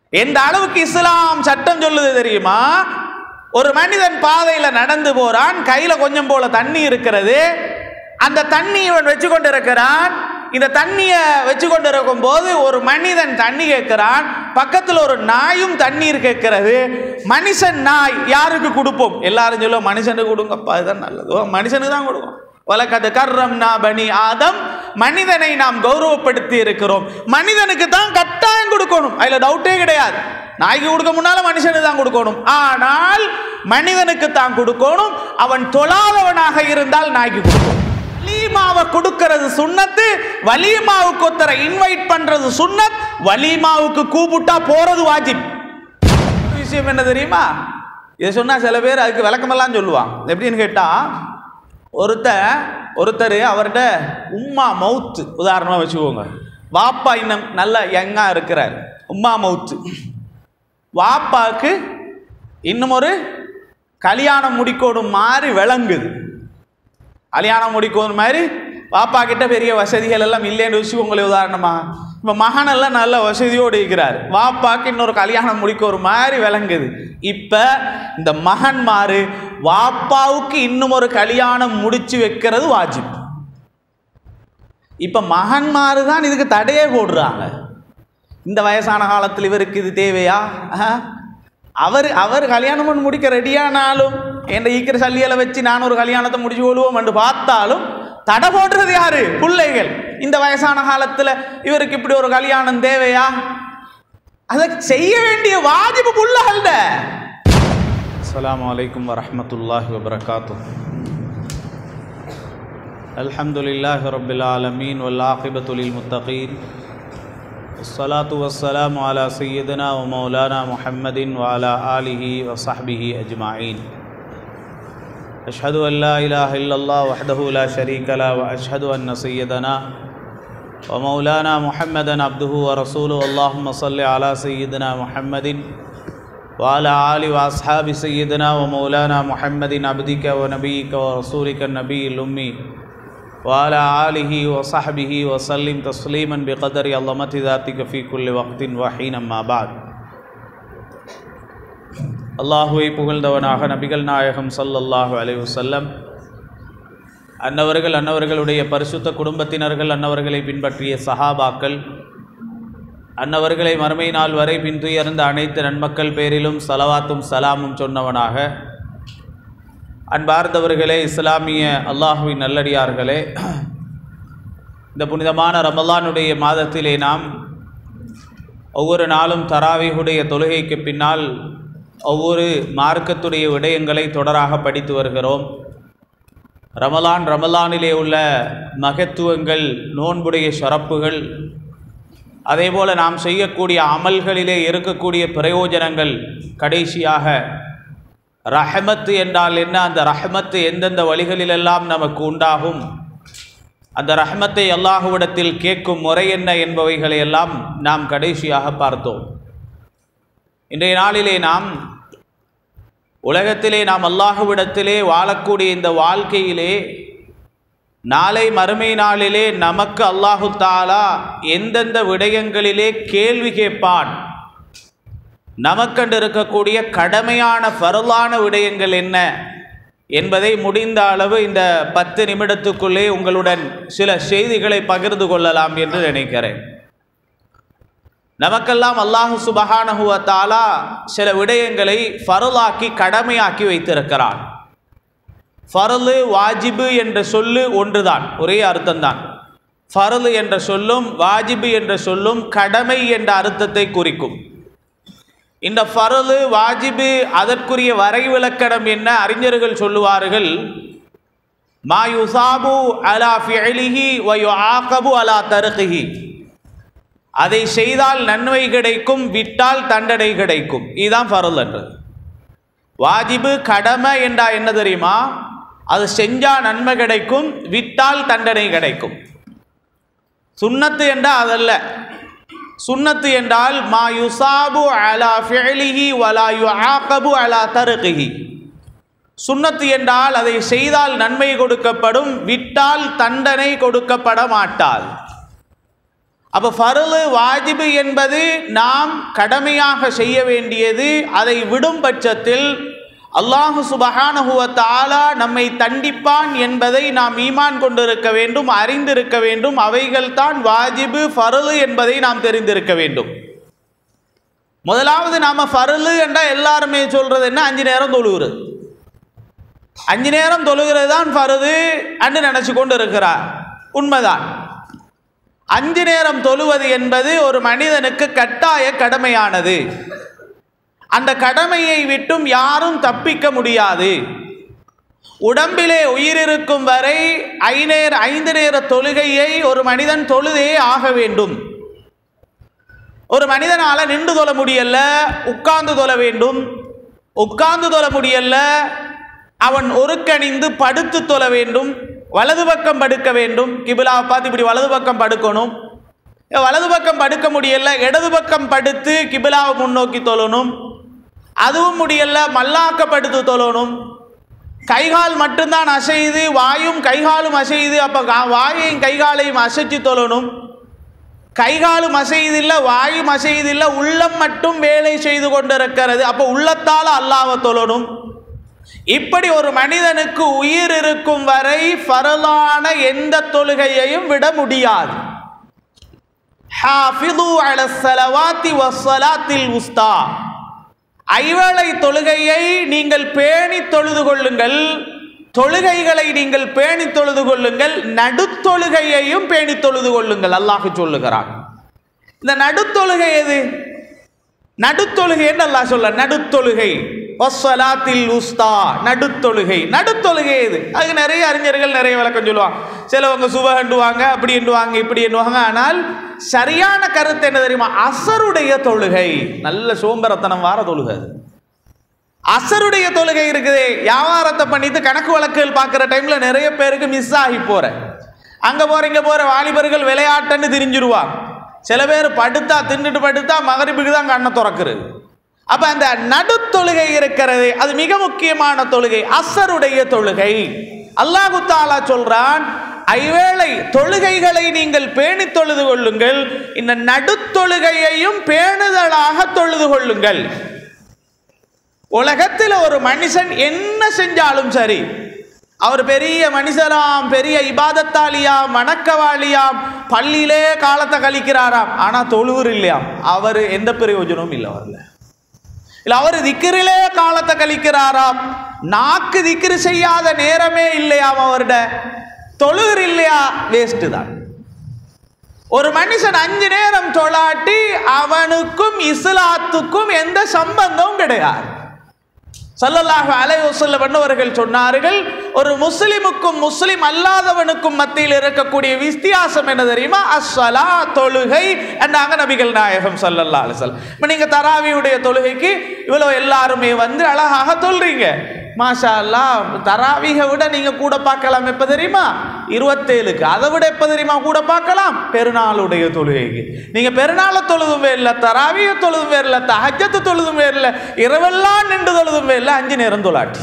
எந்த அளவுக்கு இஸ்லாம் சட்டம் சொல்லுது தெரியுமா ஒரு மனிதன் பாதையில நடந்து போறான் கையில கொஞ்சம் போல தண்ணி இருக்கிறது அந்த தண்ணி இவன் வச்சு கொண்டு இருக்கிறான் இந்த தண்ணியை வச்சு கொண்டு இருக்கும் போது ஒரு மனிதன் தண்ணி கேட்கிறான் பக்கத்தில் ஒரு நாயும் தண்ணீர் கேட்கிறது மனுஷன் நாய் யாருக்கு கொடுப்போம் எல்லாரும் சொல்லுவோம் மனுஷனுக்கு கொடுங்கப்பா இதுதான் நல்லது ஓ, மனுஷனுக்கு தான் கொடுக்கும் வலக்கது கர்ரம்னா பனி ஆதம் மனிதனை நாம் கௌரவப்படுத்தி இருக்கிறோம் மனிதனுக்கு தான் கட்டாயம் கொடுக்கணும் அதுல டவுட்டே கிடையாது நாய்க்கு கொடுக்க முன்னால மனுஷனுக்கு தான் கொடுக்கணும் ஆனால் மனிதனுக்கு தான் கொடுக்கணும் அவன் தொழாதவனாக இருந்தால் நாய்க்கு கொடுக்கணும் வலீமாவை கொடுக்கிறது சுண்ணத்து வலீமாவுக்கு ஒருத்தரை இன்வைட் பண்றது சுன்னத் வலீமாவுக்கு கூப்பிட்டா போறது வாஜிப் விஷயம் என்ன தெரியுமா இதை சொன்னா சில பேர் அதுக்கு விளக்கமெல்லாம் சொல்லுவான் எப்படின்னு கேட்டா ஒருத்தர் ஒருத்தர் அவர்கிட்ட உம்மா மவுத்து உதாரணமாக வச்சுக்கோங்க வாப்பா இன்னும் நல்ல யங்காக இருக்கிறார் உம்மா மவுத்து வாப்பாக்கு இன்னும் ஒரு கல்யாணம் முடிக்கோடும் மாதிரி விளங்குது கல்யாணம் முடிக்கணும் மாதிரி பாப்பா கிட்ட பெரிய வசதிகள் எல்லாம் இல்லைன்னு வச்சுக்கோங்களே உதாரணமா இப்போ மகனெல்லாம் நல்ல வசதியோடு இருக்கிறார் வாப்பாக்கு இன்னொரு கல்யாணம் முடிக்க ஒரு மாதிரி விளங்குது இப்போ இந்த மகன்மாரு வாப்பாவுக்கு இன்னும் ஒரு கல்யாணம் முடிச்சு வைக்கிறது வாஜிப் இப்போ மகன்மாரு தான் இதுக்கு தடையே போடுறாங்க இந்த வயசான காலத்தில் இவருக்கு இது தேவையா ஆஹா. அவர் அவர் கல்யாணம் பண்ணி முடிக்க ரெடியானாலும் என்ற ஈக்கிற சல்லியலை வச்சு நான் ஒரு கல்யாணத்தை முடிச்சு கொள்வோம் என்று பார்த்தாலும் தடை போடுறது யாரு பிள்ளைகள் இந்த வயசான காலத்தில் இவருக்கு இப்படி ஒரு கல்யாணம் தேவையா அதை செய்ய வேண்டிய வாஜிபு புள்ளகள்ட அஸ்ஸலாமு அலைக்கும் வரஹ்மத்துல்லாஹி வபரகாத்துஹ் الحمد لله رب العالمين والعاقبة للمتقين الصلاة والسلام على سيدنا ومولانا محمد وعلى آله وصحبه أجمعين أشهد أن لا إله إلا الله وحده لا شريك له وأشهد أن سيدنا ومولانا محمدا عبده ورسوله اللهم صل على سيدنا محمد وعلى آل وأصحاب سيدنا ومولانا محمد عبدك ونبيك ورسولك النبي الأمي وعلى آله وصحبه وسلم تسليما بقدر عظمة ذاتك في كل وقت وحين ما بعد அல்லாஹுவை புகழ்ந்தவனாக நபிகள் நாயகம் ஸல்லல்லாஹு அலைஹி வஸல்லம் அன்னவர்கள் அன்னவர்களுடைய பரிசுத்த குடும்பத்தினர்கள் அன்னவர்களை பின்பற்றிய சஹாபாக்கள் அன்னவர்களை மறுமை நாள் வரை பின்துயர்ந்த அனைத்து நன்மக்கள் பேரிலும் சலவாத்தும் சலாமும் சொன்னவனாக அன்பார்ந்தவர்களே இஸ்லாமிய அல்லாஹுவின் நல்லடியார்களே இந்த புனிதமான ரமலானுடைய மாதத்திலே நாம் ஒவ்வொரு நாளும் தராவிகுடைய தொழுகைக்கு பின்னால் ஒவ்வொரு மார்க்கத்துடைய விடயங்களை தொடராக படித்து வருகிறோம் ரமலான் ரமலானிலே உள்ள மகத்துவங்கள் நோன்புடைய ஷரப்புகள் அதேபோல நாம் செய்யக்கூடிய அமல்களிலே இருக்கக்கூடிய பிரயோஜனங்கள் கடைசியாக ரஹமத்து என்றால் என்ன அந்த ரஹமத்து எந்தெந்த வழிகளிலெல்லாம் நமக்கு உண்டாகும் அந்த ரஹமத்தை அல்லாஹுவிடத்தில் கேட்கும் முறை என்ன என்பவைகளை எல்லாம் நாம் கடைசியாக பார்த்தோம் இன்றைய நாளிலே நாம் உலகத்திலே நாம் அல்லாஹுவிடத்திலே வாழக்கூடிய இந்த வாழ்க்கையிலே நாளை மறுமை நாளிலே நமக்கு அல்லாஹு தாலா எந்தெந்த விடயங்களிலே கேள்வி கேட்பான் நமக்கண்டு இருக்கக்கூடிய கடமையான ஃபரலான விடயங்கள் என்ன என்பதை முடிந்த அளவு இந்த பத்து நிமிடத்துக்குள்ளே உங்களுடன் சில செய்திகளை பகிர்ந்து கொள்ளலாம் என்று நினைக்கிறேன் நமக்கெல்லாம் அல்லாஹு சுபஹானஹுவ தாலா சில விடயங்களை ஃபருளாக்கி கடமையாக்கி வைத்திருக்கிறான் ஃபரலு வாஜிபு என்ற சொல்லு ஒன்றுதான் ஒரே அர்த்தம்தான் ஃபரலு என்ற சொல்லும் வாஜிபு என்ற சொல்லும் கடமை என்ற அர்த்தத்தை குறிக்கும் இந்த ஃபரலு வாஜிபு அதற்குரிய வரைவிலக்கணம் என்ன அறிஞர்கள் சொல்லுவார்கள் மா யுசாபு அலா ஃபிஅலிஹி வ யுஆகபு அலா தர்கிஹி அதை செய்தால் நன்மை கிடைக்கும் விட்டால் தண்டனை கிடைக்கும் இதுதான் ஃபரல் என்றது வாஜிபு கடமை என்றா என்ன தெரியுமா அது செஞ்சா நன்மை கிடைக்கும் விட்டால் தண்டனை கிடைக்கும் சுன்னத்து என்றால் அதல்ல சுன்னத்து என்றால் மா யுசாபு அலா ஃபிஅலிஹி வலா யுஆகபு அலா தர்கிஹி சுன்னத்து என்றால் அதை செய்தால் நன்மை கொடுக்கப்படும் விட்டால் தண்டனை கொடுக்கப்பட மாட்டாது அப்போ ஃபருளு வாஜிபு என்பது நாம் கடமையாக செய்ய வேண்டியது அதை விடும் பட்சத்தில் அல்லாஹு சுபஹானஹுவ தாலா நம்மை தண்டிப்பான் என்பதை நாம் ஈமான் கொண்டிருக்க வேண்டும் அறிந்திருக்க வேண்டும் அவைகள் தான் வாஜிபு ஃபருளு என்பதை நாம் தெரிந்திருக்க வேண்டும் முதலாவது நாம ஃபருளு என்றால் எல்லாருமே சொல்றது என்ன அஞ்சு நேரம் தொழுகிறது அஞ்சு நேரம் தொழுகிறது தான் ஃபருது அன்று நினைச்சு கொண்டு இருக்கிறார் உண்மைதான் அஞ்சு நேரம் தொழுவது என்பது ஒரு மனிதனுக்கு கட்டாய கடமையானது அந்த கடமையை விட்டும் யாரும் தப்பிக்க முடியாது உடம்பிலே உயிர் இருக்கும் வரை ஐநேர ஐந்து நேர தொழுகையை ஒரு மனிதன் தொழுதே ஆக வேண்டும் ஒரு மனிதனால நின்று தொழ முடியல உட்கார்ந்து தொழ வேண்டும் உட்கார்ந்து தொழ முடியல அவன் ஒருக்கணிந்து படுத்து தொழ வேண்டும் வலது பக்கம் படுக்க வேண்டும் கிபிலாவை பார்த்து இப்படி வலது பக்கம் படுக்கணும் வலது பக்கம் படுக்க முடியல இடது பக்கம் படுத்து கிபிலாவை முன்னோக்கி தொழணும் அதுவும் முடியல மல்லாக்க படுத்து தொழணும் கைகால் மட்டும்தான் அசையுது வாயும் கைகாலும் அசையுது அப்போ வாயையும் கைகாலையும் அசைச்சு தொழணும் கைகாலும் அசையுதில்லை வாயும் அசையுதில்லை உள்ளம் மட்டும் வேலை செய்து கொண்டிருக்கிறது அப்போ உள்ளத்தால் அல்லாவை தொழணும் இப்படி ஒரு மனிதனுக்கு உயிர் இருக்கும் வரை ஃபரலான எந்த தொழுகையையும் விட முடியாது ஹாஃபிது அல ஸலவாத்தி வஸ்ஸலாத்தில் உஸ்தா ஐவேளை தொழுகையை நீங்கள் பேணி தொழுது கொள்ளுங்கள் தொழுகைகளை நீங்கள் பேணி தொழுது கொள்ளுங்கள் நடுத்தொழுகையையும் பேணி தொழுது கொள்ளுங்கள் அல்லாஹ் சொல்லுகிறான் இந்த நடுத்தொழுகை எது நடுத்தொழுகை என்று அல்லாஹ் சொல்ல நடுத்தொழுகை ஒஸ்ஸலாத்தில் உஸ்தா நடுத்தொழுகை நடுத்தொழுகை இது அதுக்கு நிறைய அறிஞர்கள் நிறைய விளக்கம் சொல்லுவாங்க சிலவங்க சுபகண்டுவாங்க அப்படி எண்ணுவாங்க இப்படி எண்ணுவாங்க ஆனால் சரியான கருத்து என்ன தெரியுமா அசருடைய தொழுகை நல்ல சோம்பரத்தனம் வார தொழுகை அது அசருடைய தொழுகை இருக்குது வியாபாரத்தை பண்ணிட்டு கணக்கு வழக்குகள் பார்க்குற டைம்ல நிறைய பேருக்கு மிஸ் ஆகி போற அங்க போற இங்க போற வாலிபர்கள் விளையாட்டுன்னு திரிஞ்சிருவாங்க சில பேர் படுத்தா தின்னுட்டு படுத்தா மகரிப்புக்கு தான் கண்ணை திறக்கிறது அப்ப அந்த நடுத்தொழுகை இருக்கிறது அது மிக முக்கியமான தொழுகை அசருடைய தொழுகை அல்லாஹு தாலா சொல்றான் ஐவேளை தொழுகைகளை நீங்கள் பேணி தொழுது கொள்ளுங்கள் இந்த நடுத்தொழுகையையும் பேணுதலாக தொழுது கொள்ளுங்கள் உலகத்தில் ஒரு மனுஷன் என்ன செஞ்சாலும் சரி அவர் பெரிய மனுஷராம் பெரிய இபாதத்தாலியாம் வணக்கவாளியாம் பள்ளியிலே காலத்தை கழிக்கிறாராம் ஆனா தொழுவர் இல்லையாம் அவர் எந்த பிரயோஜனமும் இல்லை அவர்ல இல்ல அவர் திக்கிரிலே காலத்தை கழிக்கிறாராம் நாக்கு திக்கிரு செய்யாத நேரமே இல்லையாம் அவர்ட தொழுகர் இல்லையா வேஸ்ட் தான் ஒரு மனுஷன் அஞ்சு நேரம் தொழாட்டி அவனுக்கும் இஸ்லாத்துக்கும் எந்த சம்பந்தமும் கிடையாது சல்லல்லாஹு அலைஹி வஸல்லம் அவர்கள் சொன்னார்கள் ஒரு முஸ்லிமுக்கும் முஸ்லிம் அல்லாதவனுக்கும் மத்தியில் இருக்கக்கூடிய வித்தியாசம் என்ன தெரியுமா அஸ்ஸலா தொழுகை என்றாங்க நபிகள் நாயகம் சல்லல்லா அலிசல் இப்போ நீங்கள் தராவியுடைய தொழுகைக்கு இவ்வளோ எல்லாருமே வந்து அழகாக தொல்றீங்க மாஷா அல்லா தராவிகை விட நீங்க கூட பார்க்கலாம் எப்ப தெரியுமா இருபத்தேழுக்கு அதை விட எப்ப தெரியுமா கூட பார்க்கலாம் பெருநாளுடைய தொழுகைக்கு நீங்க பெருநாளை தொழுதும் இல்லை தராவிய தொழுதும் இல்லை தஹஜத்து தொழுதும் இல்லை இரவெல்லாம் நின்று தொழுதும் இல்லை அஞ்சு நேரம் தொழாட்டி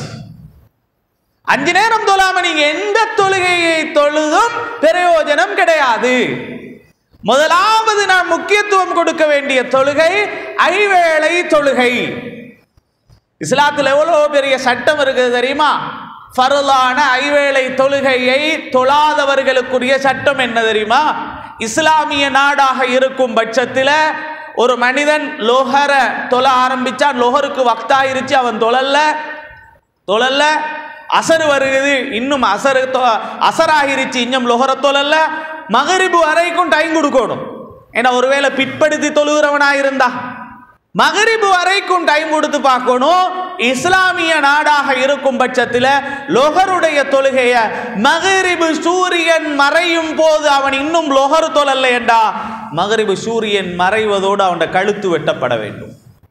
அஞ்சு நேரம் தொழாம நீங்க எந்த தொழுகையை தொழுதும் பிரயோஜனம் கிடையாது முதலாவது நான் முக்கியத்துவம் கொடுக்க வேண்டிய தொழுகை ஐவேளை தொழுகை இஸ்லாத்தில் எவ்வளோ பெரிய சட்டம் இருக்குது தெரியுமா ஃபருளான ஐவேளை தொழுகையை தொழாதவர்களுக்குரிய சட்டம் என்ன தெரியுமா இஸ்லாமிய நாடாக இருக்கும் பட்சத்தில் ஒரு மனிதன் லோஹரை தொழ ஆரம்பிச்சா லோஹருக்கு வக்தாயிருச்சு அவன் தொழல்ல தொழல்ல அசர் வருகுது இன்னும் அசரு தொ- அசராகிருச்சு இன்னும் லொஹர தொழல்ல மகரிபு வரைக்கும் டைம் கொடுக்கணும் ஏன்னா ஒருவேளை பிற்படுத்தி தொழுகிறவனா இருந்தா மகரிபு வரைக்கும் டைம் கொடுத்து பார்க்கணும் இஸ்லாமிய நாடாக இருக்கும் பட்சத்தில் லொஹருடைய தொழுகைய மகரிபு சூரியன் மறையும் போது அவன் இன்னும் லொஹர் தொழல்ல என்றா மகரிபு சூரியன் மறைவதோடு அவன் கழுத்து வெட்டப்பட வேண்டும்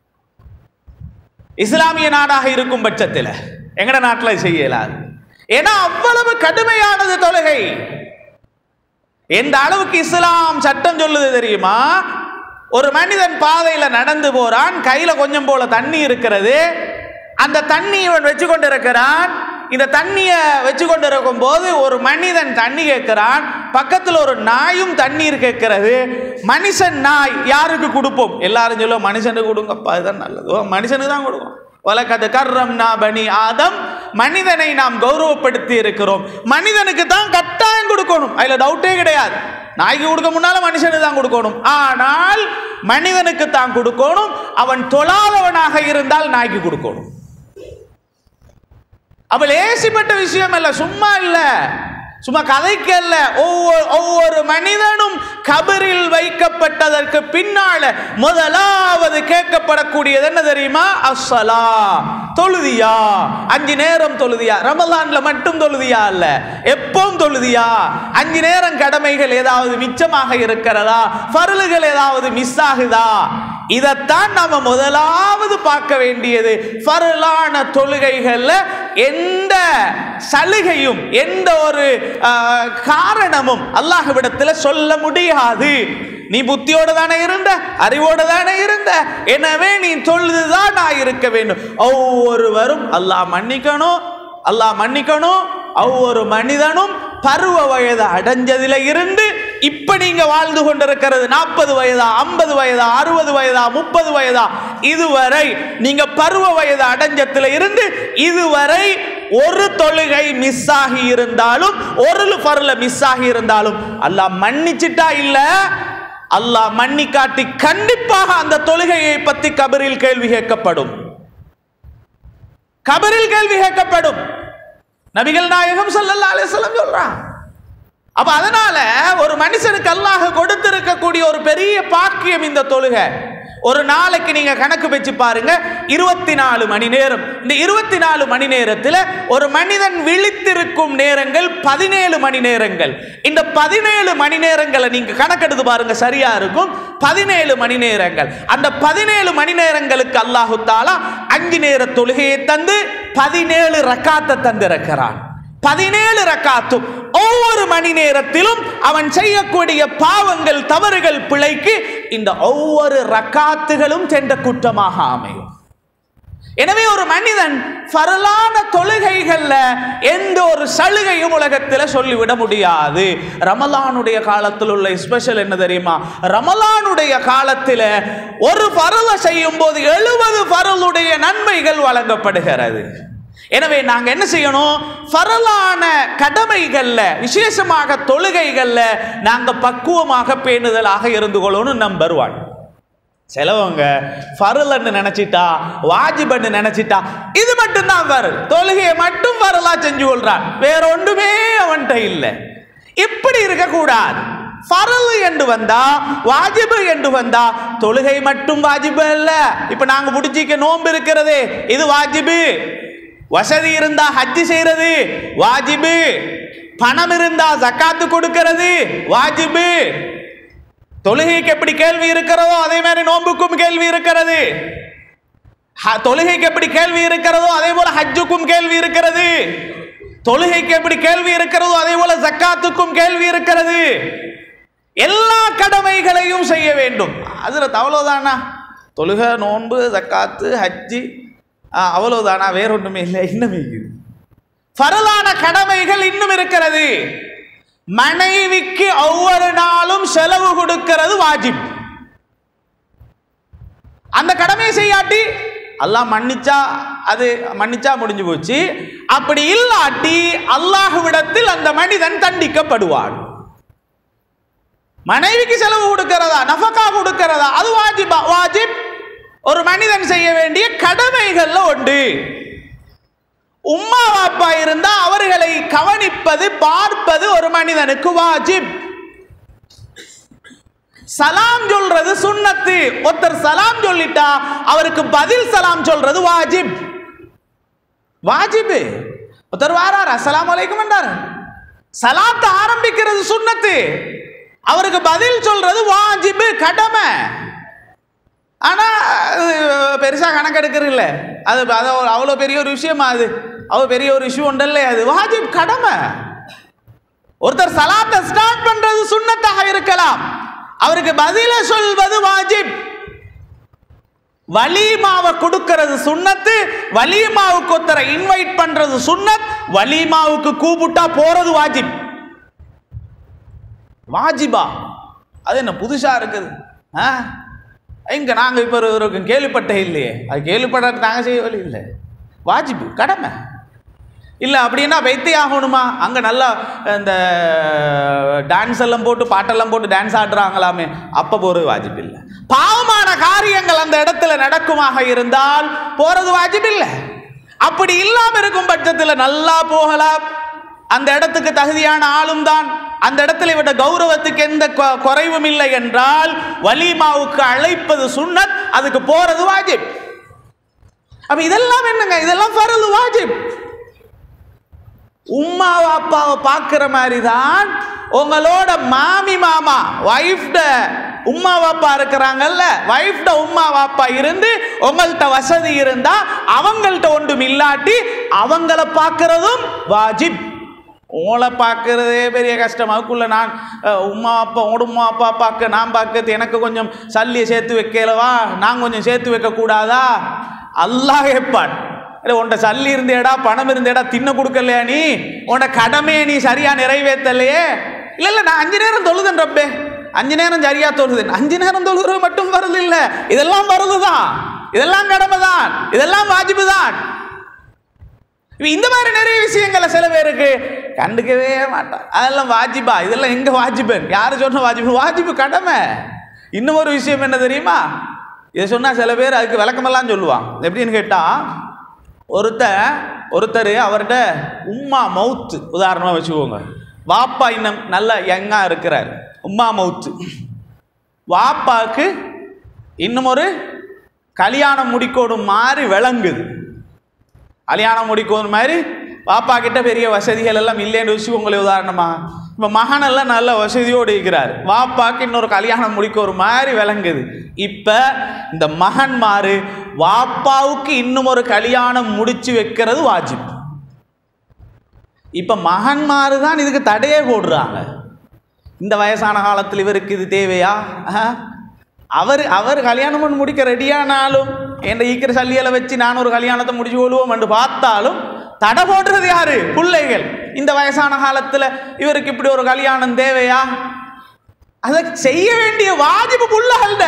இஸ்லாமிய நாடாக இருக்கும் பட்சத்தில் எங்கட நாட்டில் செய்யலாது ஏன்னா அவ்வளவு கடுமையானது தொழுகை எந்த அளவுக்கு இஸ்லாம் சட்டம் சொல்லுது தெரியுமா ஒரு மனிதன் பாதையில நடந்து போறான் கையில கொஞ்சம் போல தண்ணி இருக்கிறது அந்த தண்ணி இவன் வச்சு கொண்டு இருக்கிறான் இந்த தண்ணியை வச்சு கொண்டு இருக்கும் போது ஒரு மனிதன் தண்ணி கேட்கிறான் பக்கத்துல ஒரு நாயும் தண்ணீர் கேட்கிறது மனுஷன் நாய் யாருக்கு கொடுப்போம் எல்லாரும் சொல்லுவோம் மனுஷனுக்கு கொடுங்கப்பா இதுதான் நல்லது ஓ, மனுஷனுக்கு தான் கொடுக்கும் வலக்கது கர்ரம் பனி ஆதம் மனிதனை நாம் கௌரவப்படுத்தி இருக்கிறோம் மனிதனுக்கு தான் கட்டாயம் கொடுக்கணும் அதுல டவுட்டே கிடையாது நாய்க்கு கொடுக்க முன்னால மனுஷனுக்கு தான் கொடுக்கணும் ஆனால் மனிதனுக்கு தான் கொடுக்கணும் அவன் தொழாதவனாக இருந்தால் நாய்க்கு கொடுக்கணும் அப்ப லேசிப்பட்ட விஷயம் அல்ல சும்மா இல்ல சும்மா கதைக்கு அல்ல ஒவ்வொரு ஒவ்வொரு மனிதனும் கபரில் வைக்கப்பட்டதற்கு பின்னால முதலாவது கேட்கப்படக்கூடியது என்ன தெரியுமா அஸ்ஸலா தொழுதியா அஞ்சு நேரம் தொழுதியா ரமலான்ல மட்டும் தொழுதியா அல்ல எப்பவும் தொழுதியா அஞ்சு நேரம் கடமைகள் ஏதாவது மிச்சமாக இருக்கிறதா பருளுகள் ஏதாவது மிஸ் ஆகுதா இதைத்தான் நாம முதலாவது பார்க்க வேண்டியது ஃபரலான தொழுகைகள்ல எந்த சலுகையும் எந்த ஒரு ஆஹ், காரணமும் அல்லாஹ்விடத்தில் சொல்ல முடியாது நீ புத்தியோட தானே இருந்த அறிவோட தானே இருந்த எனவே நீ தொழுதுதான் நான் இருக்க வேண்டும் ஒவ்வொருவரும் அல்லாஹ் மன்னிக்கணும் அல்லாஹ் மன்னிக்கணும் ஒவ்வொரு மனிதனும் பருவ வயது அடைஞ்சதில இருந்து இப்ப நீங்க வாழ்ந்து கொண்டிருக்கிறது நாற்பது வயதா ஐம்பது வயதா அறுபது வயதா முப்பது வயதா இதுவரை நீங்க பருவ வயது அடைஞ்சத்துல இருந்து இதுவரை ஒரு தொழுகை மிஸ் ஆகி இருந்தாலும் ஒரு பருல மிஸ் ஆகி இருந்தாலும் அல்லாஹ் மன்னிச்சிட்டா இல்ல அல்லாஹ் மன்னி காட்டி கண்டிப்பாக அந்த தொழுகையை பத்தி கபரில் கேள்வி கேட்கப்படும் கபரில் கேள்வி கேட்கப்படும் நபிகள் நாயகம் ஸல்லல்லாஹு அலைஹி வஸல்லம் சொல்றான் அப்ப அதனால ஒரு மனுஷனுக்கு அல்லாஹ் கொடுத்திருக்கக்கூடிய ஒரு பெரிய பாக்கியம் இந்த தொழுகை ஒரு நாளைக்கு நீங்க கணக்கு வச்சு பாருங்க இருபத்தி நாலு மணி நேரம் இந்த இருபத்தி நாலு மணி நேரத்தில் ஒரு மனிதன் விழித்திருக்கும் நேரங்கள் பதினேழு மணி நேரங்கள் இந்த பதினேழு மணி நேரங்களை நீங்க கணக்கெடுத்து பாருங்க சரியா இருக்கும் பதினேழு மணி நேரங்கள் அந்த பதினேழு மணி நேரங்களுக்கு அல்லாஹு தாலா அஞ்சு நேர தொழுகையை தந்து பதினேழு ரக்காத்தை தந்திருக்கிறான் பதினேழு ரக்காத்தும் ஒவ்வொரு மணி நேரத்திலும் அவன் செய்யக்கூடிய பாவங்கள் தவறுகள் பிழைக்கு இந்த ஒவ்வொரு ரக்காத்துகளும் சென்ற குற்றமாக அமையும் எனவே ஒரு மனிதன் பரலான தொழுகைகள்ல எந்த ஒரு சலுகையும் உலகத்தில் சொல்லிவிட முடியாது ரமலானுடைய காலத்தில் உள்ள ஸ்பெஷல் என்ன தெரியுமா ரமலானுடைய காலத்தில் ஒரு பரல செய்யும் போது எழுபது பரலுடைய நன்மைகள் வழங்கப்படுகிறது எனவே நாங்க என்ன செய்யணும் பரலான கடமைகள்ல விசேஷமாக தொழுகைகள்ல நாங்க பக்குவமாக பேணுதலாக இருந்து கொள்ளணும் நம்பர் ஒன் சிலவங்க ஃபருலன்னு நினைச்சிட்டா வாஜிபன்னு நினைச்சிட்டா இது மட்டும்தான் ஃபருல் தொழுகையை மட்டும் ஃபருலா செஞ்சு கொள்றான் வேற ஒன்றுமே அவன்கிட்ட இல்லை இப்படி இருக்கக்கூடாது ஃபரல் என்று வந்தா வாஜிபு என்று வந்தா தொழுகை மட்டும் வாஜிபு அல்ல இப்ப நாங்க பிடிச்சிக்க நோன்பு இருக்கிறது இது வாஜிபு வசதி இருந்தா ஹஜ்ஜி செய்யறது வாஜிபு பணம் இருந்தா ஜக்காத்து கொடுக்கிறது வாஜிபு தொழுகைக்கு எப்படி கேள்வி இருக்கிறதோ அதே மாதிரி நோன்புக்கும் கேள்வி இருக்கிறது ஹ- தொழுகைக்கு எப்படி கேள்வி இருக்கிறதோ அதே போல ஹஜ்ஜுக்கும் கேள்வி இருக்கிறது தொழுகைக்கு எப்படி கேள்வி இருக்கிறதோ அதே போல ஜக்காத்துக்கும் கேள்வி இருக்கிறது எல்லா கடமைகளையும் செய்ய வேண்டும் அதுல அவ்வளவுதானா தொழுகை நோன்பு ஜக்காத்து ஹஜ்ஜி ஆ, அவ்வளவுதானா வேற ஒண்ணுமே இல்லை இன்னும் இருக்குது ஃபரலான கடமைகள் இன்னும் இருக்கிறது மனைவிக்கு ஒவ்வொரு நாளும் செலவு கொடுக்கிறது வாஜிப் அந்த கடமையை செய்யாட்டி அல்லாஹ் மன்னிச்சா அது மன்னிச்சா முடிஞ்சு போச்சு அப்படி இல்லாட்டி அல்லாஹ்விடத்தில் அந்த மனிதன் தண்டிக்கப்படுவான் மனைவிக்கு செலவு கொடுக்கிறதா நஃபகா கொடுக்கிறதா அது வாஜிபா வாஜிப் ஒரு மனிதன் செய்ய வேண்டிய கடமைகள்ல உண்டு உம்மா அப்பா இருந்தா அவர்களை கவனிப்பது பார்ப்பது ஒரு மனிதனுக்கு வாஜிப் சலாம் சொல்றது சுன்னத்து ஒருத்தர் சலாம் சொல்லிட்டா அவருக்கு பதில் சலாம் சொல்றது வாஜிப் வாஜிப் ஒருத்தர் வாரார் அஸ்ஸலாமு அலைக்கும் என்றார் சலாத்தை ஆரம்பிக்கிறது சுன்னத்து அவருக்கு பதில் சொல்றது வாஜிபு கடமை ஆனா அது பெருசா கணக்கெடுக்கிறது இல்ல அது அது ஒரு- அவ்வளவு பெரிய ஒரு விஷயமா அது அவ்வளவு பெரிய ஒரு இஷ்யூ உண்டல்ல அது வாஜிப் கடமை ஒருத்தர் சலாத்தை ஸ்டார்ட் பண்றது சுன்னத்தாக இருக்கலாம் அவருக்கு பதில சொல்வது வாஜிப் வலீமாவை கொடுக்கிறது சுன்னத்து வலீமாவுக்கு ஒருத்தரை இன்வைட் பண்றது சுன்னத் வலீமாவுக்கு கூப்பிட்டா போறது வாஜிப் வாஜிபா அது என்ன புதுசாக இருக்குது ஆ இங்கே நாங்கள் இப்போ ஒரு ஒரு கேள்விப்பட்டே இல்லையே அது கேள்விப்பட்ட நாங்கள் செய்ய வழி இல்லை வாஜிபு கடமை இல்லை அப்படின்னா வைத்தே ஆகணுமா அங்கே நல்லா இந்த டான்ஸ் எல்லாம் போட்டு பாட்டெல்லாம் போட்டு டான்ஸ் ஆடுறாங்களாமே அப்போ போகிறது வாஜிப் இல்லை பாவமான காரியங்கள் அந்த இடத்துல நடக்குமாக இருந்தால் போகிறது வாஜிப் இல்லை அப்படி இல்லாமல் இருக்கும் பட்சத்தில் நல்லா போகலாம் அந்த இடத்துக்கு தகுதியான ஆளும் தான் அந்த இடத்துல விட கௌரவத்துக்கு எந்த கொ- குறைவும் இல்லை என்றால் வலிமாவுக்கு அழைப்பது சுன்னத் அதுக்கு போறது வாஜிப் அப்ப இதெல்லாம் என்னங்க இதெல்லாம் ஃபரது வாஜிப் உம்மா அப்பாவை பார்க்குற மாதிரி தான் உங்களோட மாமி மாமா வைஃப்ட உம்மா வாப்பா இருக்கிறாங்கல்ல வைஃப்ட உம்மா வாப்பா இருந்து உங்கள்கிட்ட வசதி இருந்தா அவங்கள்ட்ட ஒன்றும் இல்லாட்டி அவங்கள பார்க்கறதும் வாஜிப் உங்களை பார்க்கறதே பெரிய கஷ்டம் அதுக்குள்ள நான் அஹ், உம்மா அப்பா உங்களோட உம்மா அப்பா பார்க்க நான் பார்க்கறது எனக்கு கொஞ்சம் சல்லியை சேர்த்து வைக்கலவா நான் கொஞ்சம் சேர்த்து வைக்க கூடாதா அல்லாஹ் கேட்பான் இல்லை உன்ட சல்லி இருந்தேடா பணம் இருந்தேடா தின்ன கொடுக்கலையா நீ உன்ட கடமையை நீ சரியா நிறைவேற்றலையே இல்லை இல்லை நான் அஞ்சு நேரம் தொழுதேன் ரப்பே அஞ்சு நேரம் சரியா தொழுதேன் அஞ்சு நேரம் தொழுகிறது மட்டும் வருது இல்லை இதெல்லாம் வருது தான் இதெல்லாம் கடமை தான் இதெல்லாம் வாஜிபு தான் இப்ப இந்த மாதிரி நிறைய விஷயங்களை சில பேருக்கு கண்டுக்கவே மாட்டான் அதெல்லாம் வாஜிபா இதெல்லாம் எங்க வாஜிபன் யாரு சொன்ன வாஜிபு வாஜிபு கடமை இன்னும் ஒரு விஷயம் என்ன தெரியுமா இதை சொன்னா சில பேர் அதுக்கு விளக்கமெல்லாம் சொல்லுவான் எப்படின்னு கேட்டா ஒருத்தர் ஒருத்தர் அவர்கிட்ட உம்மா மவுத்து உதாரணமாக வச்சுக்கோங்க வாப்பா இன்னும் நல்ல யங்கா இருக்கிறார் உம்மா மவுத்து வாப்பாக்கு இன்னும் ஒரு கல்யாணம் முடிக்கோடும் மாதிரி விளங்குது கல்யாணம் முடிக்கும் மாதிரி பாப்பா கிட்ட பெரிய வசதிகள் எல்லாம் இல்லைன்னு வச்சுக்கோங்களே உதாரணமா இப்போ மகனெல்லாம் நல்ல வசதியோடு இருக்கிறார் வாப்பாக்கு இன்னொரு கல்யாணம் முடிக்க ஒரு மாதிரி விளங்குது இப்போ இந்த மகன்மாரு வாப்பாவுக்கு இன்னும் ஒரு கல்யாணம் முடிச்சு வைக்கிறது வாஜிப் இப்போ மகன்மாரு தான் இதுக்கு தடையே போடுறாங்க இந்த வயசான காலத்தில் இவருக்கு இது தேவையா ஆஹா. அவர் அவர் கல்யாணம் பண்ணி முடிக்க ரெடியானாலும் என் ஈக்கிற சல்லியலை வச்சு நான் ஒரு கல்யாணத்தை முடிச்சு கொள்வோம் என்று பார்த்தாலும் தடை போடுறது யாரு பிள்ளைகள் இந்த வயசான காலத்தில் இவருக்கு இப்படி ஒரு கல்யாணம் தேவையா அதை செய்ய வேண்டிய வாஜிபு புள்ளகள்ட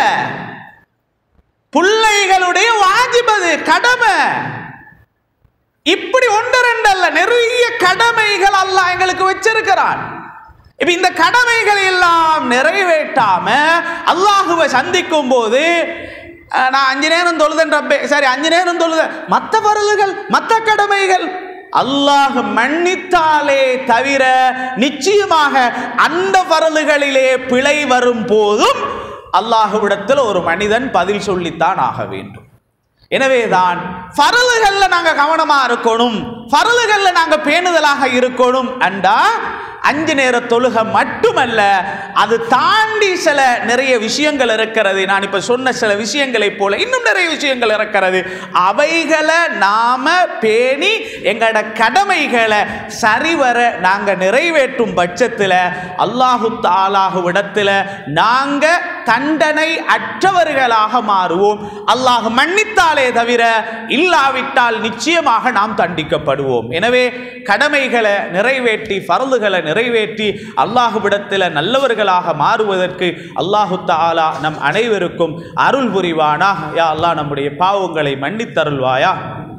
பிள்ளைகளுடைய வாஜிபது கடமை இப்படி ஒன்று ரெண்டு அல்ல நிறைய கடமைகள் அல்லாஹ் எங்களுக்கு வச்சிருக்கிறான் இப்ப இந்த கடமைகள் எல்லாம் நிறைவேற்றாம அல்லாஹுவை சந்திக்கும் போது அஹ், நான் அஞ்சு நேரம் தொழுதேன் ரப்பே சரி அஞ்சு நேரம் தொழுத மற்ற பரலுகள் மற்ற கடமைகள் அல்லாஹ் மன்னித்தாலே தவிர நிச்சயமாக அந்த பரலுகளிலே பிழை வரும் போதும் அல்லாஹுவிடத்தில் ஒரு மனிதன் பதில் சொல்லித்தான் ஆக வேண்டும் எனவேதான் ஃபரலுகள்ல நாங்க கவனமா இருக்கணும் ஃபரலுகள்ல நாங்க பேணுதலாக இருக்கணும் அண்டா அஞ்சு நேர தொழுகை மட்டுமல்ல அது தாண்டி சில நிறைய விஷயங்கள் இருக்கிறது நான் இப்ப சொன்ன சில விஷயங்களை போல இன்னும் நிறைய விஷயங்கள் இருக்கிறது அவைகளை நாம பேணி எங்களோட கடமைகளை சரிவர நாங்க நிறைவேற்றும் பட்சத்தில் அல்லாஹு தாலாஹுவிடத்தில் நாங்க தண்டனை அற்றவர்களாக மாறுவோம் அல்லாஹ் மன்னித்தாலே தவிர இல்லாவிட்டால் நிச்சயமாக நாம் தண்டிக்கப்படுவோம் எனவே கடமைகளை நிறைவேற்றி பரலுகளை நிறைவேற்றி அல்லாஹுவிடத்தில் நல்லவர்களாக மாறுவதற்கு அல்லாஹு தாலா நம் அனைவருக்கும் அருள் புரிவானா யா அல்லாஹ் நம்முடைய பாவங்களை மன்னித்தருள்வாயா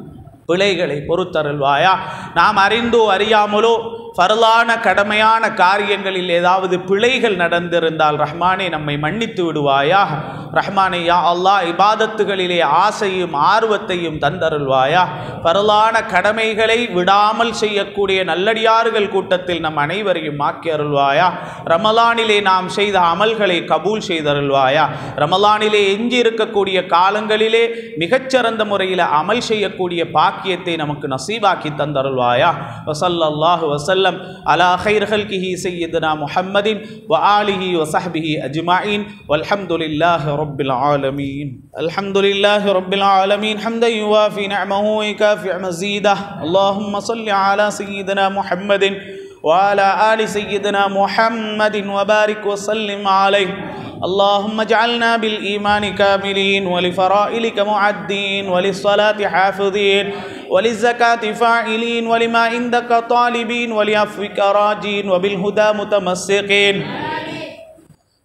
பிழைகளை பொறுத்தருள்வாயா நாம் அறிந்தோ அறியாமலோ ஃபரலான கடமையான காரியங்களில் ஏதாவது பிழைகள் நடந்திருந்தால் ரஹ்மானே நம்மை மன்னித்து விடுவாயா ரஹ்மானே யா அல்லாஹ் இபாதத்துகளிலே ஆசையும் ஆர்வத்தையும் தந்தருள்வாயா ஃபரலான கடமைகளை விடாமல் செய்யக்கூடிய நல்லடியார்கள் கூட்டத்தில் நம் அனைவரையும் ஆக்கி அருள்வாயா ரமலானிலே நாம் செய்த அமல்களை கபூல் செய்தருள்வாயா ரமலானிலே எஞ்சி இருக்கக்கூடிய காலங்களிலே மிகச்சிறந்த முறையில் அமல் செய்யக்கூடிய பாக்கியத்தை நமக்கு நசீபாக்கி தந்தருள்வாயா வசல்லல்லாஹு வசல்லம் அலா خير خلقه سيدنا محمد وآله وصحبه أجمعين والحمد لله رب العالمين الحمد لله رب العالمين حمدا يوافي نعمه ويكافئ مزيده اللهم صل على سيدنا محمد وعلى آل سيدنا محمد وبارك وسلم عليه اللهم اجعلنا بالإيمان كاملين ولفرائلك معدين وللصلاة حافظين وللزكاة فاعلين ولما عندك طالبين ولعفوك راجين وبالهدى متمسكين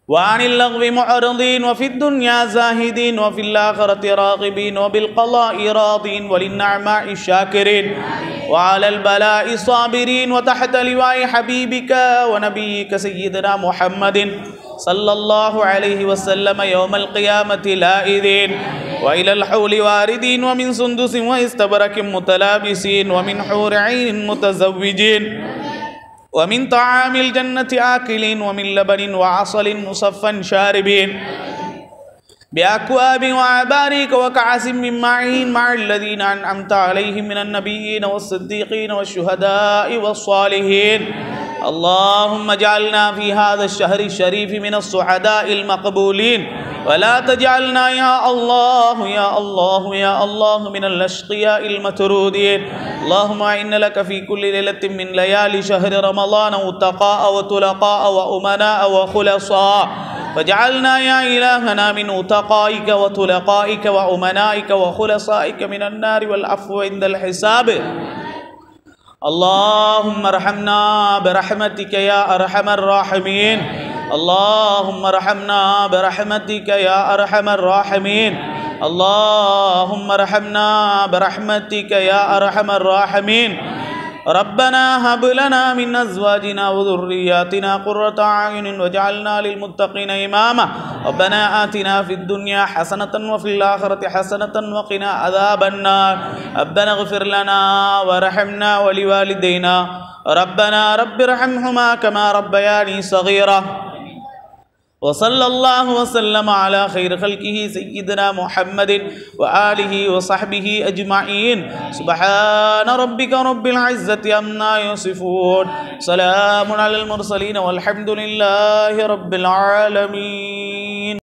وعن اللغو معرضين وفي الدنيا زاهدين وفي الآخرة راغبين وبالقضاء راضين وللنعماء شاكرين وعلى البلاء صابرين وتحت لواء حبيبك ونبيك سيدنا محمد صلى الله عليه وسلم يوم القيامة لائذين وإلى الحول واردين ومن سندس واستبرك متلابسين ومن حور عين متزوجين ومن طعام الجنة آكلين ومن لبن وعسل مصفا شاربين بأكواب وعباريك وكعس من معين مع الذين أنعمت عليهم من النبيين والصديقين والشهداء والصالحين اللهم اجعلنا في هذا الشهر الشريف من السعداء المقبولين ولا تجعلنا يا الله يا الله يا الله من الأشقياء المترودين اللهم إن لك في كل ليلة من ليالي شهر رمضان وتقاء وتلقاء وأمناء وخلصاء فاجعلنا يا إلهنا من أتقائك وتلقائك وأمنائك وخلصائك من النار والعفو عند الحساب اللهم ارحمنا برحمتك يا أرحم الراحمين اللهم ارحمنا برحمتك يا أرحم الراحمين اللهم ارحمنا برحمتك يا أرحم الراحمين ربنا هب لنا من أزواجنا وذرياتنا قرة أعين واجعلنا للمتقين إماما ربنا آتنا في الدنيا حسنة وفي الآخرة حسنة وقنا عذاب النار ربنا اغفر لنا وارحمنا ولوالدينا ربنا رب ارحمهما كما ربياني صغيرا وصلى الله وسلم على خير خلقه سيدنا محمد وآله وصحبه أجمعين سبحان ربك رب العزة عما يصفون سلام على المرسلين والحمد لله رب العالمين